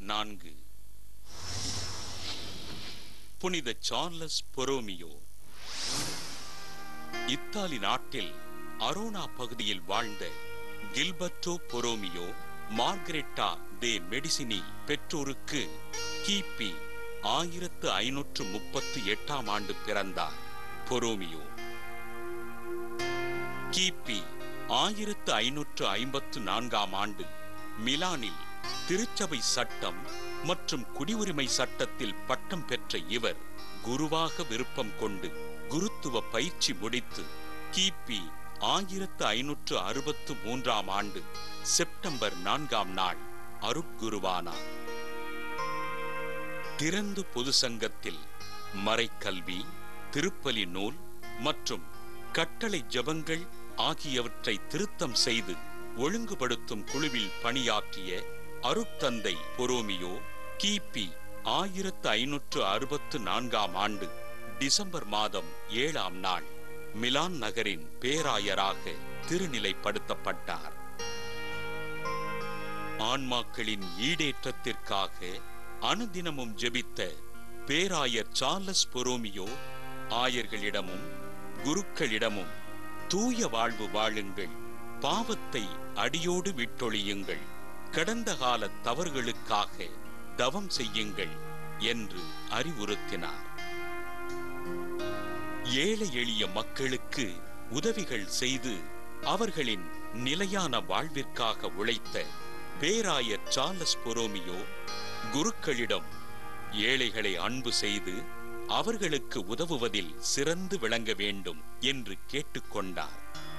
நான்கு புனித Charles Borromeo Italy நாட்டில் அரோனா பகுதியில் வாழ்ந்த கில்பர்டோ பொரோமியோ மார்கரெட்டா தே மெடிசினி பெற்றோருக்கு கிபி ஆயிரத்து ஐநூற்று முப்பத்து எட்டாம் ஆண்டு பிறந்தார் பொரோமியோ கிபி ஆயிரத்து ஐநூற்று ஐம்பத்து நான்காம் ஆண்டு மிலானில் திருச்சபை சட்டம் மற்றும் குடியுரிமை சட்டத்தில் பட்டம் பெற்ற இவர் குருவாக விருப்பம் கொண்டு குருத்துவ பயிற்சி முடித்து கிபி ஆயிரத்து ஐநூற்று அறுபத்து மூன்றாம் ஆண்டு செப்டம்பர் நான்காம் நாள் அருட்குருவானார் திறந்து பொது சங்கத்தில் மறைக்கல்வி திருப்பலி நூல் மற்றும் கட்டளை ஜபங்கள் ஆகியவற்றை திருத்தம் செய்து ஒழுங்குபடுத்தும் குழுவில் பணியாற்றிய அருட்தந்தை பொரோமியோ கிபி ஆயிரத்து ஐநூற்று அறுபத்து நான்காம் ஆண்டு டிசம்பர் மாதம் ஏழாம் நாள் மிலான் நகரின் பேராயராக திருநிலைப்படுத்தப்பட்டார் ஆன்மாக்களின் ஈடேற்றத்திற்காக அனுதினமும் ஜெபித்த பேராயர் சார்லஸ் பொரோமியோ ஆயர்களிடமும் குருக்களிடமும் தூய வாழ்வு வாழுங்கள் பாவத்தை அடியோடு விட்டொழியுங்கள் கடந்த கால தவறுகளுக்காக தவம் செய்யுங்கள் என்று அறிவுறுத்தினார் ஏழை எளிய மக்களுக்கு உதவிகள் செய்து அவர்களின் நிலையான வாழ்விற்காக உழைத்த பேராயர் சார்லஸ் பொரோமியோ குருக்களிடம் ஏழைகளை அன்பு செய்து அவர்களுக்கு உதவுவதில் சிறந்து விளங்க வேண்டும் என்று கேட்டுக்கொண்டார்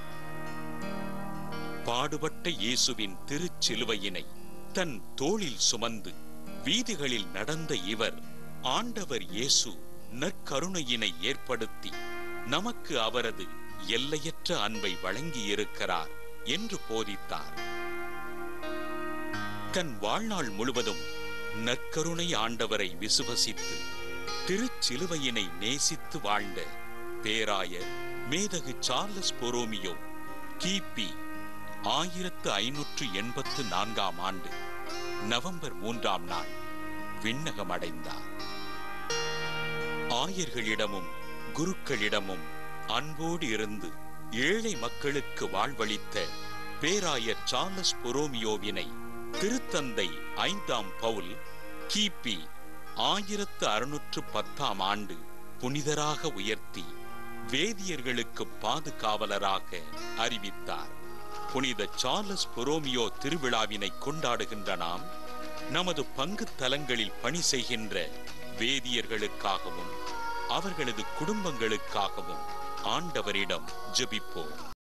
பாடுபட்ட இயேசுவின் திருச்சிலுவையினை தன் தோளில் சுமந்து வீதிகளில் நடந்த இவர் ஆண்டவர் இயேசு நற்கருணையினை ஏற்படுத்தி நமக்கு அவரது எல்லையற்ற அன்பை வழங்கியிருக்கிறார் என்று போதித்தார் தன் வாழ்நாள் முழுவதும் நற்கருணை ஆண்டவரை விசுவசித்து திருச்சிலுவையினை நேசித்து வாழ்ந்த பேராயர் மேதகு சார்லஸ் பொரோமியோ கிபி ஆயிரத்து ஐநூற்று எண்பத்து நான்காம் ஆண்டு நவம்பர் மூன்றாம் நாள் விண்ணகமடைந்தார் ஆயர்களிடமும் குருக்களிடமும் அன்போடு இருந்து ஏழை மக்களுக்கு வாழ்வளித்த பேராயர் சார்லஸ் பொரோமியோவினை திருத்தந்தை ஐந்தாம் பவுல் கிபி ஆயிரத்து அறுநூற்று பத்தாம் ஆண்டு புனிதராக உயர்த்தி வேதியர்களுக்கு பாதுகாவலராக அறிவித்தார் புனித சார்லஸ் பொரோமியோ திருவிழாவினை கொண்டாடுகின்ற நாம் நமது பங்கு தலங்களில் பணி செய்கின்ற வேதியர்களுக்காகவும் அவர்களது குடும்பங்களுக்காகவும் ஆண்டவரிடம் ஜெபிப்போம்